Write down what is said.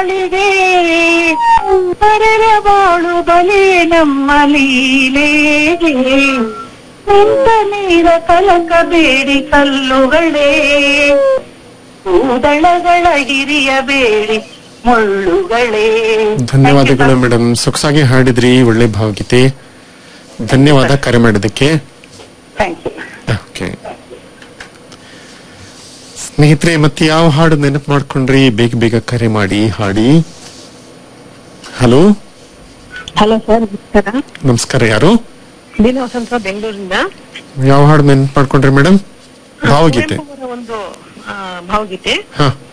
ಬಾಳಿಗೆ ಬರೆದ ಬಾಳು ಬಲೆ ನಮ್ಮ ಲೀಲೆಗೆ ನಿಂತ ನೀರ ಕಲಕಬೇಡಿ ಕಲ್ಲುಗಳೇ ಕೂದಳಗಳ ಹಿರಿಯಬೇಡಿ ಮುಳ್ಳುಗಳೇ ಧನ್ಯವಾದಗಳು ಮೇಡಮ್ ಸೊಗಸಾಗಿ ಹಾಡಿದ್ರಿ ಒಳ್ಳೆ ಭಾವಗೀತೆ ಧನ್ಯವಾದ ಕರೆ ಮಾಡಿದ್ದಕ್ಕೆ ಥ್ಯಾಂಕ್ ಯು ಓಕೆ ಸ್ನೇಹಿತರೆ ಮತ್ತೆ ಯಾವ ಹಾಡು ನೆನಪು ಮಾಡ್ಕೊಂಡ್ರಿ ಬೇಗ ಬೇಗ ಕರೆ ಮಾಡಿ ಹಾಡಿ ಹಲೋ ಹಲೋ ಸರ್ ನಮಸ್ಕಾರ ನಮಸ್ಕಾರ ಯಾರು ದಿನ ವಸಂತ ಬೆಂಗಳೂರಿಂದ ಯಾವ ಹಾಡು ನೆನಪು ಮಾಡ್ಕೊಂಡ್ರಿ ಮೇಡಮ್ ಭಾವಗೀತೆ ಕುವೆಂಪು ಅವರ ಒಂದು ಆ, ಭಾವಗೀತೆ ಹಾ